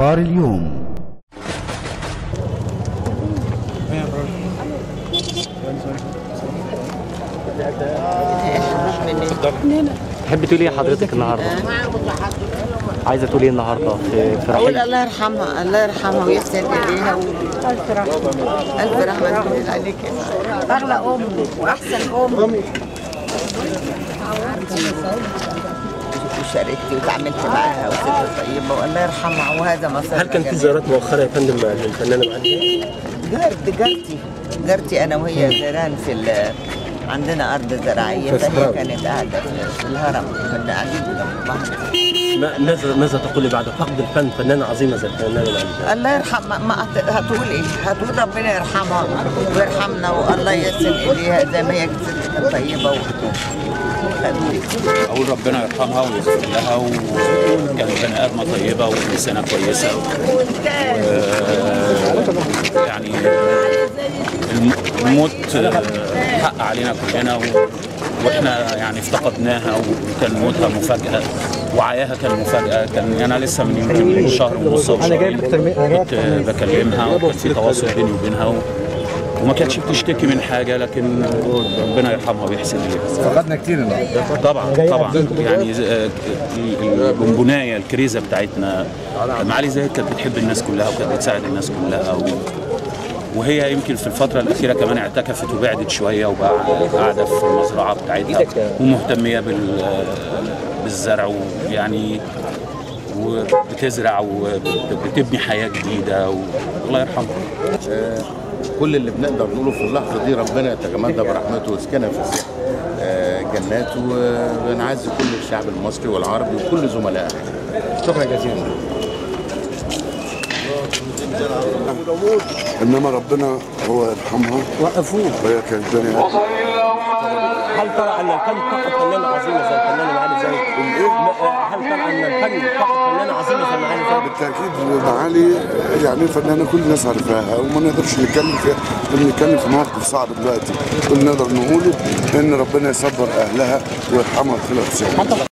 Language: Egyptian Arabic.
أخبار اليوم تحبي تقولي ايه حضرتك النهارده؟ عايزه تقولي ايه النهارده في في أقول رحيل الله يرحمها الله يرحمها ويحسن إليها و... ألف رحمة ألف رحمة تقول عليك أغلى أم وأحسن أم وشاركتي وتعاملت معاها وست طيبة والله يرحمها وهذا مصر هل كان في زيارات مؤخرة يا فندم للفنانة معالي؟ جارتي جارتي جارتي أنا وهي جيران في ال... عندنا أرض زراعية فهي كانت قاعدة في- في الهرم كنا قاعدين جنب بعض ما- ماذا ماذا تقولي بعد فقد الفن فنانة عظيمة زي الفنانة معالي؟ الله يرحم ما- ما هت- هتقول ايه؟ هتقول ربنا يرحمها ويرحمنا والله يحسن اليها زي ما هي ست طيبه و اقول ربنا يرحمها ويغفر لها وكانت بني ادمه طيبه وانسانه كويسه و- يعني الم- الموت حق علينا كلنا و- واحنا يعني افتقدناها وكان موتها مفاجاه وعياها كان مفاجاه كان انا لسه من يمكن شهر ونص او شهرين كنت بكلمها وكان في تواصل بيني وبينها و- وما كانتش بتشتكي من حاجه لكن ربنا يرحمها ويحسن اليها فقدنا كتير النهارده طبعا طبعا يعني ز- آه، ال- البونبونايه الكريزه بتاعتنا معالي زاهد كانت بتحب الناس كلها وكانت بتساعد الناس كلها و... وهي يمكن في الفترة الأخيرة كمان اعتكفت وبعدت شوية وبقى قاعدة في المزرعة بتاعتها ومهتمية بال... بالزرع ويعني وبتزرع وبتبني حياة جديدة والله يرحمها كل اللي بنقدر نقوله في اللحظه دي ربنا يتجمدها برحمته ويسكنها في السيح آه، جنات ونعزي كل الشعب المصري والعربي وكل زملائها شكرا جزيلا انما ربنا هو يرحمها وقفوه وهي كانت بني آدم. هل ترى أن الفن فقد فنانة عظيمة زي الفنانة معالي زاهد؟ ما- هل ترى أن الفن فقد فنانة عظيمة زي معالي زاهد؟ بالتاكيد معالي يعني فنانه كل الناس عارفاها وما نقدرش نتكلم فيها بنتكلم في موقف صعب دلوقتي كل اللي نقدر نقوله ان ربنا يصبر اهلها ويرحمها في الخير